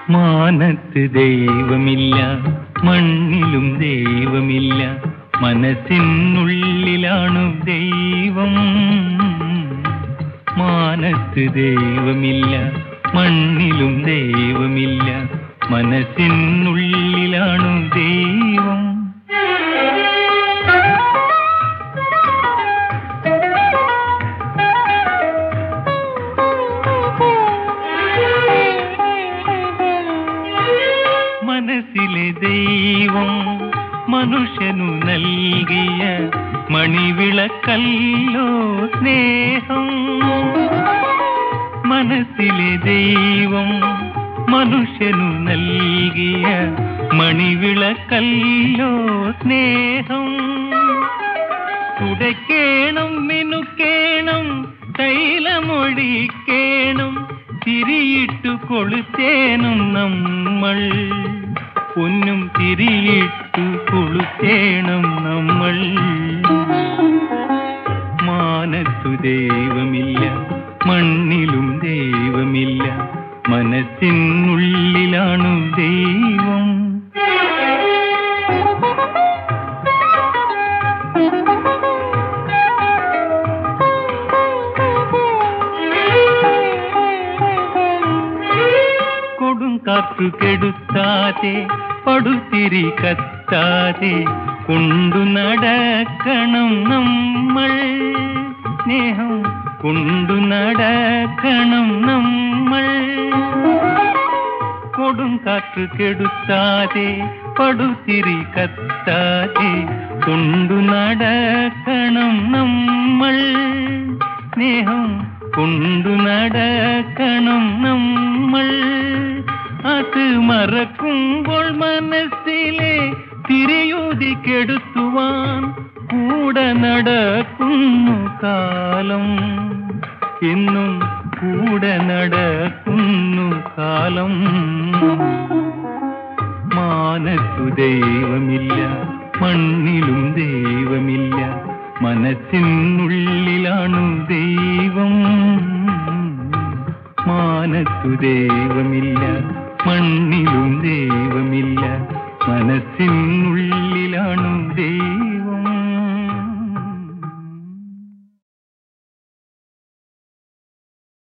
മാനത്ത് ദൈവമില്ല മണ്ണിലും ദൈവമില്ല മനസ്സിനുള്ളിലാണു ദൈവം മാനത്ത് ദൈവമില്ല മണ്ണിലും ദൈവമില്ല മനസ്സിനുള്ളിലാണു ദൈവം മനസ്സിലെ ദൈവം മനുഷ്യനു നൽകിയ മണിവിളക്കല്ലോ സ്നേഹം മനസ്സിലെ ദൈവം മനുഷ്യനു നൽകിയ മണിവിളക്കല്ലോ സ്നേഹം തുടയ്ക്കേണം മിനുക്കേണം തൈലമൊഴിക്കേണം തിരിയിട്ടു കൊളുത്തേനും നമ്മൾ പൊന്നും തിരിയിട്ടു കൊളുത്തേണം നമ്മൾ മാനത്തു ദൈവമില്ല മണ്ണിലും ദൈവമില്ല മനസ്സിനുള്ളിലാണു ദൈവം കൊടും കാറ്റു കെടുത്താതെ പടുത്തിരി കത്താതെ കൊണ്ടു നടക്കണം നമ്മൾ സ്നേഹം കൊണ്ടു നടക്കണം നമ്മൾ കൊടും കാറ്റു കെടുത്താതെ പടുത്തിരി കത്താതെ കൊണ്ടു നടക്കണം നമ്മൾ സ്നേഹം കൊണ്ടു നടക്കണം നമ്മൾ അത് മറക്കുമ്പോൾ മനസ്സിലെ തിരയൂതി കെടുത്തുവാൻ കൂടെ നടക്കുന്നു കാലം എന്നും കൂടെ നടക്കുന്നു കാലം മാനത്തു ദൈവമില്ല മണ്ണിലും ദൈവമില്ല മനസ്സിനുള്ളിലാണു ദൈവം മാനത്തു ദൈവമില്ല